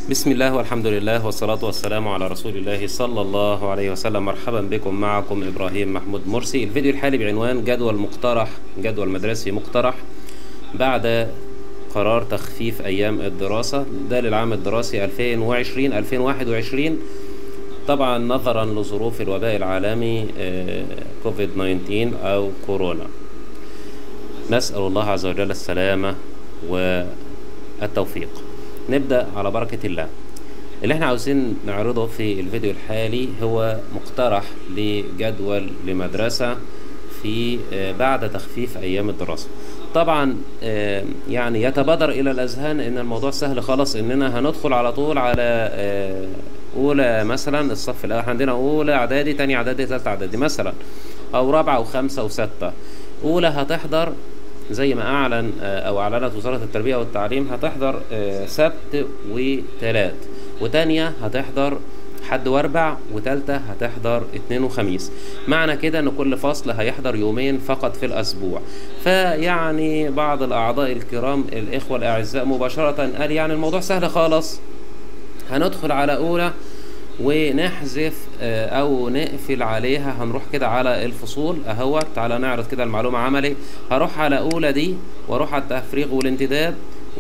بسم الله والحمد لله والصلاة والسلام على رسول الله صلى الله عليه وسلم مرحبا بكم معكم إبراهيم محمود مرسي الفيديو الحالي بعنوان جدول مقترح جدول مدرسي مقترح بعد قرار تخفيف أيام الدراسة ده للعام الدراسي 2020-2021 طبعا نظرا لظروف الوباء العالمي كوفيد 19 أو كورونا نسأل الله عز وجل السلامة والتوفيق نبدأ على بركة الله اللي احنا عاوزين نعرضه في الفيديو الحالي هو مقترح لجدول لمدرسة في بعد تخفيف أيام الدراسة طبعا يعني يتبادر إلى الأذهان إن الموضوع سهل خالص إننا هندخل على طول على أولى مثلا الصف الأول عندنا أولى إعدادي تاني إعدادي تالتة إعدادي مثلا أو رابعة وخمسة وستة أولى هتحضر زي ما أعلن أو أعلنت وزارة التربية والتعليم هتحضر سبت وتلات وتانية هتحضر حد واربع وتالتة هتحضر اتنين وخميس معنى كده ان كل فصل هيحضر يومين فقط في الاسبوع فيعني بعض الاعضاء الكرام الاخوة الاعزاء مباشرة قال يعني الموضوع سهل خالص هندخل على اولى ونحذف او نقفل عليها هنروح كده على الفصول اهوت تعالى نعرض كده المعلومة عملي هروح على اولى دي واروح على التفريغ والانتداب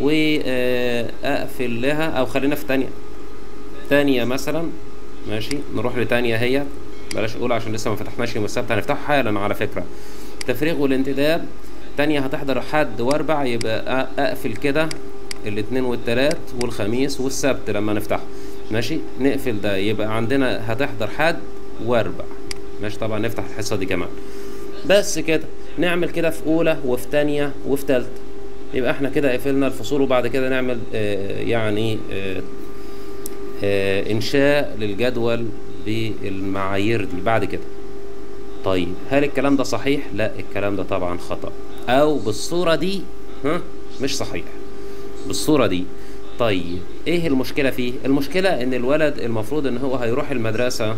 واقفل لها او خلينا في تانية تانية مثلا ماشي نروح لتانية هي بلاش اولى عشان لسه ما فتحناش يوم السبت هنفتحه حالا على فكرة تفريغ والانتداب تانية هتحضر حد واربع يبقى اقفل كده الاثنين والتلات والخميس والسبت لما نفتحه ماشي نقفل ده يبقى عندنا هتحضر حد واربع ماشي طبعا نفتح الحصة دي كمان بس كده نعمل كده في اولى وفي تانية وفي تالتة يبقى احنا كده قفلنا الفصول وبعد كده نعمل آه يعني آه آه انشاء للجدول بالمعايير دي بعد كده طيب هل الكلام ده صحيح لا الكلام ده طبعا خطأ او بالصورة دي ها مش صحيح بالصورة دي طيب ايه المشكلة فيه المشكلة ان الولد المفروض ان هو هيروح المدرسة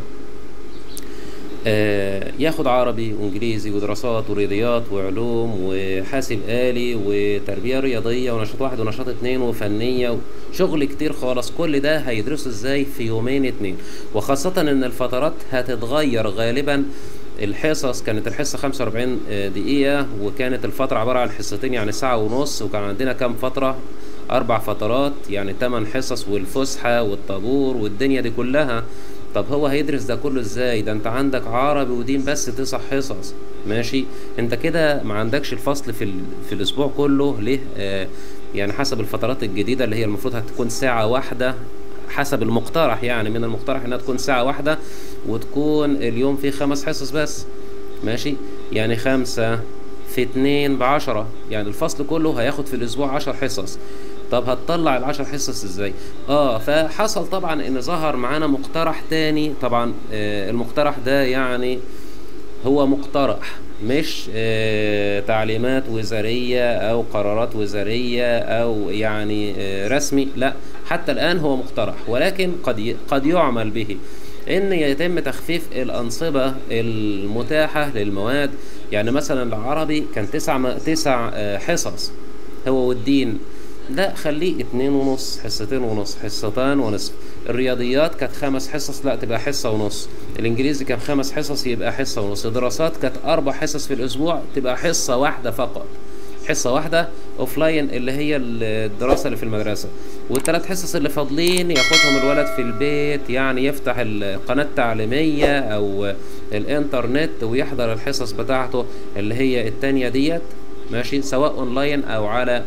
آه ياخد عربي وانجليزي ودراسات ورياضيات وعلوم وحاسب آلي وتربية رياضية ونشاط واحد ونشاط اتنين وفنية وشغل كتير خالص كل ده هيدرسه ازاي في يومين اتنين وخاصة ان الفترات هتتغير غالبا الحصص كانت الحصة 45 دقيقة وكانت الفترة عبارة عن حصتين يعني ساعة ونص وكان عندنا كام فترة أربع فترات يعني تمن حصص والفسحة والطابور والدنيا دي كلها طب هو هيدرس ده كله ازاي ده انت عندك عربي ودين بس تسع حصص ماشي انت كده ما عندكش الفصل في, في الاسبوع كله ليه آه يعني حسب الفترات الجديدة اللي هي المفروض هتكون ساعة واحدة حسب المقترح يعني من المقترح انها تكون ساعة واحدة وتكون اليوم فيه خمس حصص بس ماشي يعني خمسة في اتنين بعشرة يعني الفصل كله هياخد في الاسبوع عشر حصص طب هتطلع العشر حصص ازاي اه فحصل طبعا ان ظهر معانا مقترح تاني طبعا آه المقترح ده يعني هو مقترح مش آه تعليمات وزارية او قرارات وزارية او يعني آه رسمي لا حتى الان هو مقترح ولكن قد قد يعمل به ان يتم تخفيف الانصبة المتاحة للمواد يعني مثلا العربي كان تسع تسع حصص هو والدين لا خليه اتنين ونص حصتين ونص حصتان ونصف الرياضيات كانت خمس حصص لا تبقى حصة ونص الانجليزي كان خمس حصص يبقى حصة ونص الدراسات كانت اربع حصص في الاسبوع تبقى حصة واحدة فقط حصة واحدة اوف لاين اللي هي الدراسة اللي في المدرسة والثلاث حصص اللي فاضلين ياخدهم الولد في البيت يعني يفتح القناة التعليمية او الانترنت ويحضر الحصص بتاعته اللي هي التانية ديت ماشي سواء اونلاين او على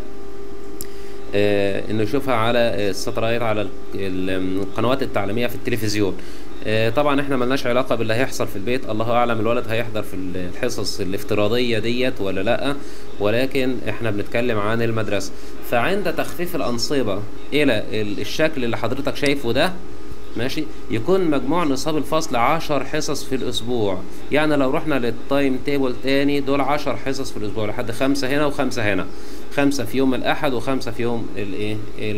آه انه يشوفها على الساتلايت على القنوات التعليميه في التلفزيون آه طبعا احنا ملناش علاقه باللي هيحصل في البيت الله اعلم الولد هيحضر في الحصص الافتراضيه ديت ولا لا ولكن احنا بنتكلم عن المدرسه فعند تخفيف الانصبه الى الشكل اللي حضرتك شايفه ده ماشي يكون مجموع نصاب الفصل عشر حصص في الاسبوع يعني لو رحنا للتايم تيبل تاني دول عشر حصص في الاسبوع لحد خمسة هنا وخمسة هنا خمسة في يوم الاحد وخمسة في يوم الايه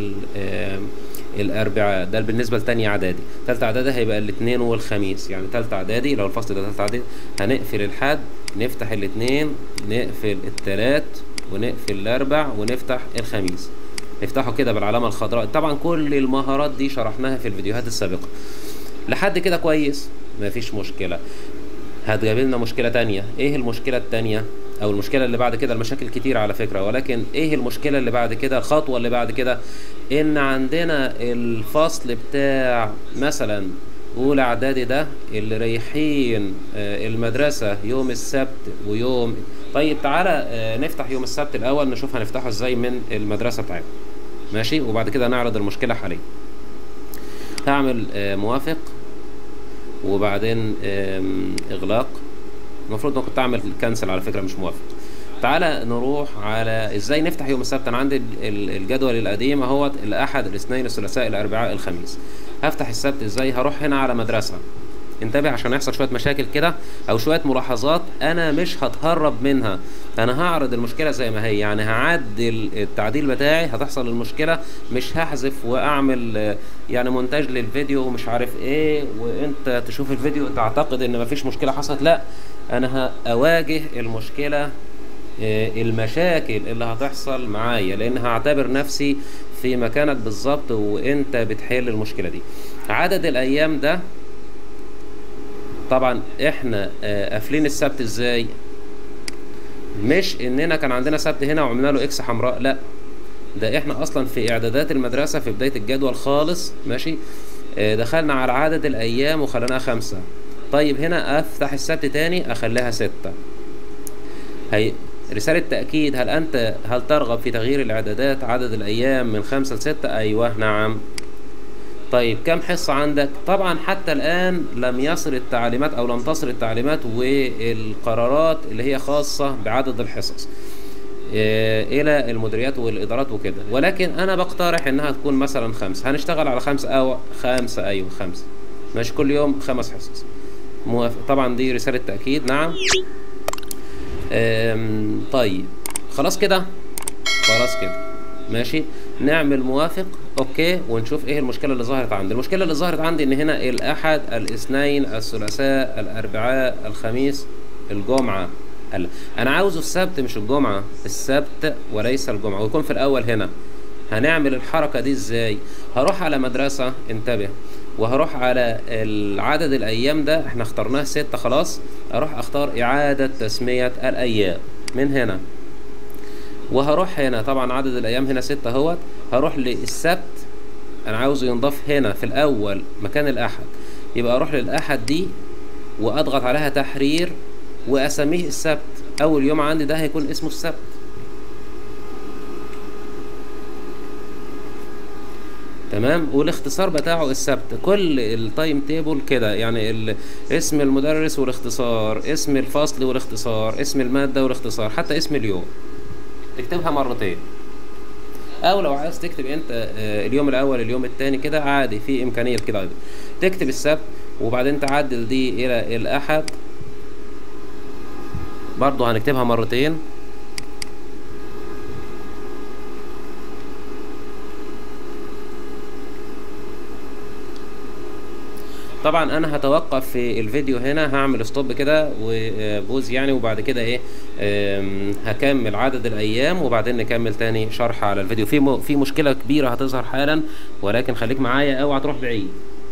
الاربعاء ده بالنسبه لتانية اعدادي تالتة اعدادي هيبقى الاثنين والخميس يعني تالتة اعدادي لو الفصل ده تالتة اعدادي هنقفل الحد نفتح الاثنين نقفل التلات ونقفل الاربع ونفتح الخميس نفتحه كده بالعلامة الخضراء طبعا كل المهارات دي شرحناها في الفيديوهات السابقة لحد كده كويس مفيش مشكلة هتقابلنا مشكلة تانية ايه المشكلة التانية او المشكلة اللي بعد كده المشاكل كتير على فكرة ولكن ايه المشكلة اللي بعد كده الخطوة اللي بعد كده ان عندنا الفصل بتاع مثلا اولى اعدادي ده اللي رايحين آه، المدرسة يوم السبت ويوم طيب تعالى آه، نفتح يوم السبت الاول نشوف هنفتحه ازاي من المدرسة بتاعتنا ماشي وبعد كده نعرض المشكلة حاليا هعمل آه، موافق وبعدين آم، اغلاق المفروض انا كنت اعمل كنسل على فكره مش موافق تعالى نروح على ازاي نفتح يوم السبت انا عندي ال- ال- الجدول القديم اهوت الاحد الاثنين الثلاثاء الاربعاء الخميس هفتح السبت ازاي هروح هنا على مدرسه انتبه عشان يحصل شويه مشاكل كده او شويه ملاحظات انا مش هتهرب منها انا هعرض المشكله زي ما هي يعني هعدل التعديل بتاعي هتحصل المشكله مش هحذف واعمل آه، يعني مونتاج للفيديو ومش عارف ايه وانت تشوف الفيديو تعتقد ان مفيش مشكله حصلت لا انا هاواجه المشكله آه، المشاكل اللي هتحصل معايا لان هعتبر نفسي في مكانك بالظبط وانت بتحل المشكله دي عدد الايام ده طبعا احنا آه، قافلين السبت ازاي مش اننا كان عندنا سبت هنا وعملنا له اكس حمراء لا ده احنا اصلا في اعدادات المدرسه في بدايه الجدول خالص ماشي آه، دخلنا على عدد الايام وخليناها خمسة طيب هنا افتح السبت تاني اخليها ستة هي رسالة تأكيد هل أنت هل ترغب في تغيير الإعدادات عدد الأيام من خمسة لستة؟ أيوه نعم طيب كم حصة عندك؟ طبعا حتى الآن لم يصل التعليمات أو لم تصل التعليمات والقرارات اللي هي خاصة بعدد الحصص إيه، إلى المديريات والإدارات وكده ولكن أنا بقترح إنها تكون مثلا خمسة هنشتغل على خمسة أو خمسة أيوه خمسة ماشي كل يوم خمس حصص موافق طبعا دي رسالة تأكيد نعم أم، طيب خلاص كده خلاص كده ماشي نعمل موافق اوكي ونشوف ايه المشكله اللي ظهرت عندي المشكله اللي ظهرت عندي ان هنا الاحد الاثنين الثلاثاء الاربعاء الخميس الجمعه هلا انا عاوزه السبت مش الجمعه السبت وليس الجمعه ويكون في الاول هنا هنعمل الحركه دي ازاي هروح على مدرسه انتبه وهروح على العدد الايام ده احنا اخترناه ستة خلاص اروح اختار اعاده تسميه الايام من هنا وهروح هنا طبعا عدد الايام هنا ستة اهوت هروح للسبت انا عاوزه ينضاف هنا في الاول مكان الاحد يبقى اروح للاحد دي واضغط عليها تحرير واسميه السبت اول يوم عندي ده هيكون اسمه السبت تمام والاختصار بتاعه السبت كل التايم تيبل كده يعني ال- اسم المدرس والاختصار اسم الفصل والاختصار اسم المادة والاختصار حتى اسم اليوم تكتبها مرتين او لو عايز تكتب انت آه، اليوم الاول اليوم الثاني كده عادي في امكانيه كده أيضا. تكتب السبت وبعدين تعدل دي الى الاحد برضه هنكتبها مرتين طبعا انا هتوقف في الفيديو هنا هعمل ستوب كده وبوز يعني وبعد كده ايه آم، هكمل عدد الايام وبعدين نكمل تاني شرح على الفيديو في م- في مشكله كبيره هتظهر حالا ولكن خليك معايا اوعى تروح بعيد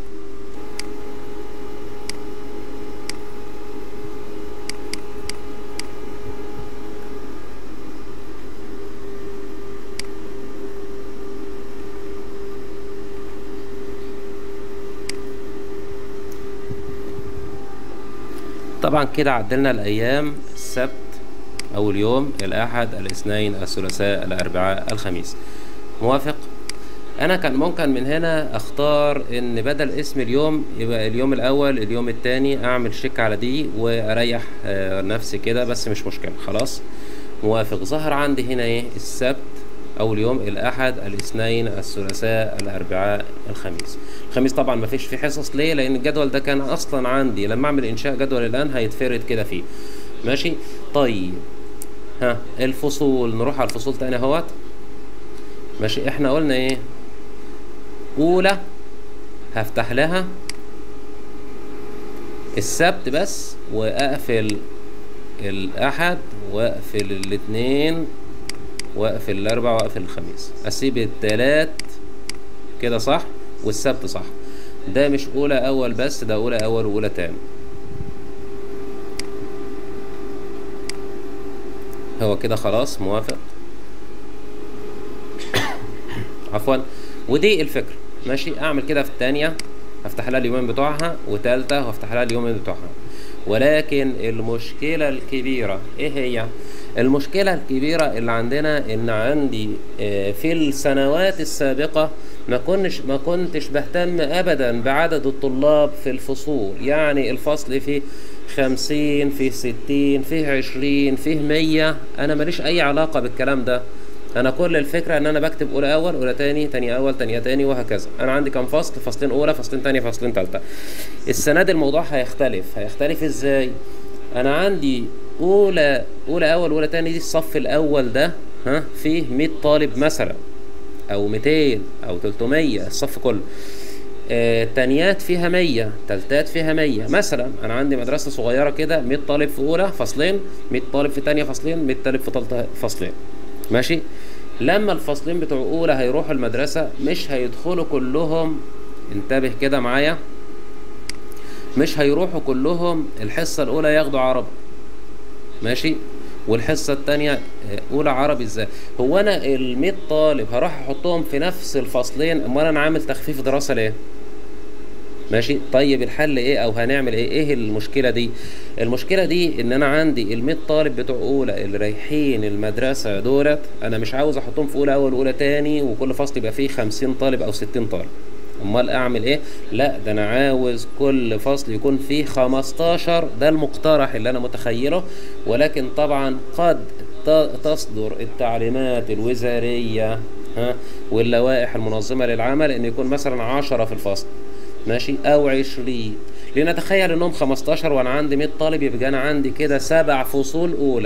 طبعا كده عدلنا الايام السبت او اليوم الاحد الاثنين الثلاثاء الاربعاء الخميس موافق انا كان ممكن من هنا اختار ان بدل اسم اليوم يبقى اليوم الاول اليوم الثاني اعمل شيك على دي واريح آه، نفسي كده بس مش مشكله خلاص موافق ظهر عندي هنا ايه السبت او اليوم الاحد الاثنين الثلاثاء الاربعاء الخميس الخميس طبعا ما فيش فيه حصص ليه لان الجدول ده كان اصلا عندي لما اعمل انشاء جدول الان هيتفرد كده فيه ماشي طيب ها الفصول نروح على الفصول تاني اهوت ماشي احنا قلنا ايه اولى هفتح لها السبت بس واقفل الاحد واقفل الاثنين واقفل الاربع واقفل الخميس اسيب التلات كده صح والسبت صح ده مش اولى اول بس ده اولى اول واولى تاني هو كده خلاص موافق عفوا ودي الفكرة ماشي اعمل كده في التانية هفتح لها اليومين بتوعها وتالتة وهفتح لها اليومين بتوعها ولكن المشكلة الكبيرة ايه هي المشكلة الكبيرة اللي عندنا ان عندي آه، في السنوات السابقة ما كنش ما كنتش بهتم ابدا بعدد الطلاب في الفصول يعني الفصل فيه خمسين فيه ستين فيه عشرين فيه مية انا ماليش اي علاقة بالكلام ده انا كل الفكره ان انا بكتب اولى اول اولى تاني تاني اول تانية تاني وهكذا انا عندي كام فصل فصلين اولى فصلين تانية فصلين تالتة السنه دي الموضوع هيختلف هيختلف ازاي انا عندي اولى اولى اول اولى تاني دي الصف الاول ده ها فيه 100 طالب مثلا او 200 او 300 الصف كله آه، تانيات فيها 100 تالتات فيها 100 مثلا انا عندي مدرسه صغيره كده 100 طالب في اولى فصلين 100 طالب في تانية فصلين 100 طالب في تالتة فصلين ماشي لما الفصلين بتوع اولى هيروحوا المدرسه مش هيدخلوا كلهم انتبه كده معايا مش هيروحوا كلهم الحصه الاولى ياخدوا عربي ماشي والحصه التانية آه، اولى عربي ازاي هو انا ال طالب هروح احطهم في نفس الفصلين امال انا عامل تخفيف دراسه ليه ماشي طيب الحل ايه او هنعمل ايه ايه المشكله دي المشكله دي ان انا عندي ال طالب بتوع اولى اللي رايحين المدرسه دولت انا مش عاوز احطهم في اولى اول واولى تاني وكل فصل يبقى فيه 50 طالب او 60 طالب امال اعمل ايه لا ده انا عاوز كل فصل يكون فيه 15 ده المقترح اللي انا متخيله ولكن طبعا قد ت- تصدر التعليمات الوزاريه ها واللوائح المنظمه للعمل ان يكون مثلا 10 في الفصل ماشي او 20 لنتخيل انهم 15 وانا عندي 100 طالب يبقى انا عندي كده سبع فصول اولى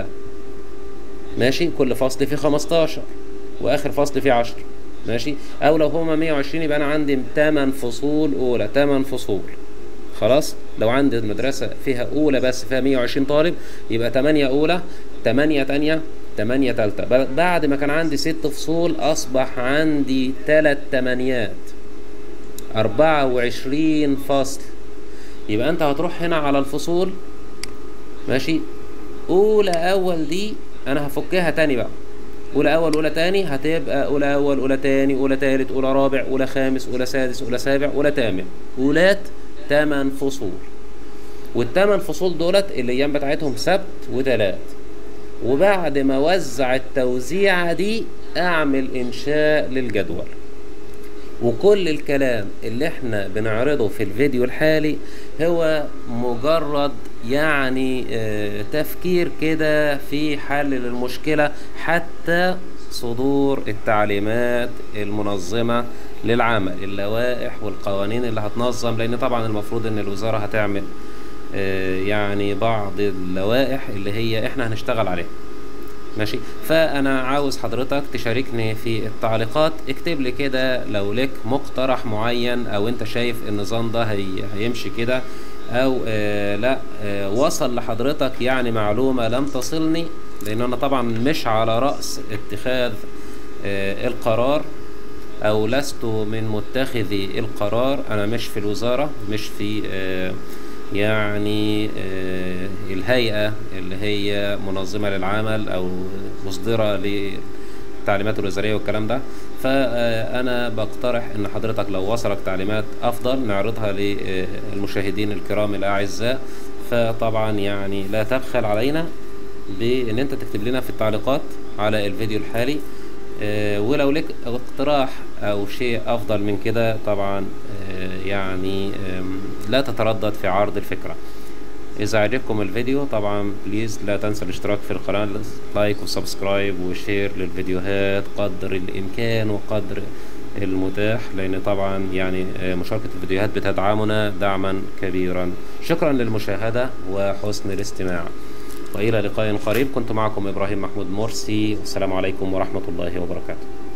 ماشي كل فصل فيه 15 واخر فصل فيه 10 ماشي او لو هما 120 يبقى انا عندي 8 فصول اولى 8 فصول خلاص لو عندي المدرسة فيها أولى بس فيها 120 طالب يبقى 8 أولى 8 تانية 8 تالتة ب- بعد ما كان عندي ست فصول أصبح عندي تلات تمانيات 24 فصل يبقى أنت هتروح هنا على الفصول ماشي أولى أول دي أنا هفكها تاني بقى أولى أول أولى تاني هتبقى أولى أول أولى تاني أولى تالت أولى رابع أولى خامس أولى سادس أولى سابع أولى تامن أولات تمن فصول والتمن فصول دولت الأيام بتاعتهم سبت وتلات وبعد ما أوزع التوزيعة دي أعمل إنشاء للجدول وكل الكلام اللي احنا بنعرضه في الفيديو الحالي هو مجرد يعني آه، تفكير كده في حل للمشكلة حتى صدور التعليمات المنظمة للعمل اللوائح والقوانين اللي هتنظم لأن طبعا المفروض إن الوزارة هتعمل آه، يعني بعض اللوائح اللي هي احنا هنشتغل عليها ماشي فانا عاوز حضرتك تشاركني في التعليقات اكتب لي كده لو لك مقترح معين او انت شايف النظام ده هي هيمشي كده او آه لا آه وصل لحضرتك يعني معلومة لم تصلني لان انا طبعا مش على رأس اتخاذ آه القرار او لست من متخذي القرار انا مش في الوزارة مش في آه يعني آه الهيئة اللي هي منظمة للعمل او مصدرة للتعليمات الوزارية والكلام ده فانا بقترح ان حضرتك لو وصلك تعليمات افضل نعرضها للمشاهدين الكرام الاعزاء فطبعا يعني لا تبخل علينا بان انت تكتب لنا في التعليقات على الفيديو الحالي آه، ولو لك اقتراح او شيء افضل من كده طبعا آه، يعني آم، لا تتردد في عرض الفكرة اذا عجبكم الفيديو طبعا بليز لا تنسى الاشتراك في القناة لايك وسبسكرايب وشير للفيديوهات قدر الامكان وقدر المتاح لان طبعا يعني آه، مشاركة الفيديوهات بتدعمنا دعما كبيرا شكرا للمشاهدة وحسن الاستماع وإلى لقاء قريب كنت معكم إبراهيم محمود مرسي والسلام عليكم ورحمة الله وبركاته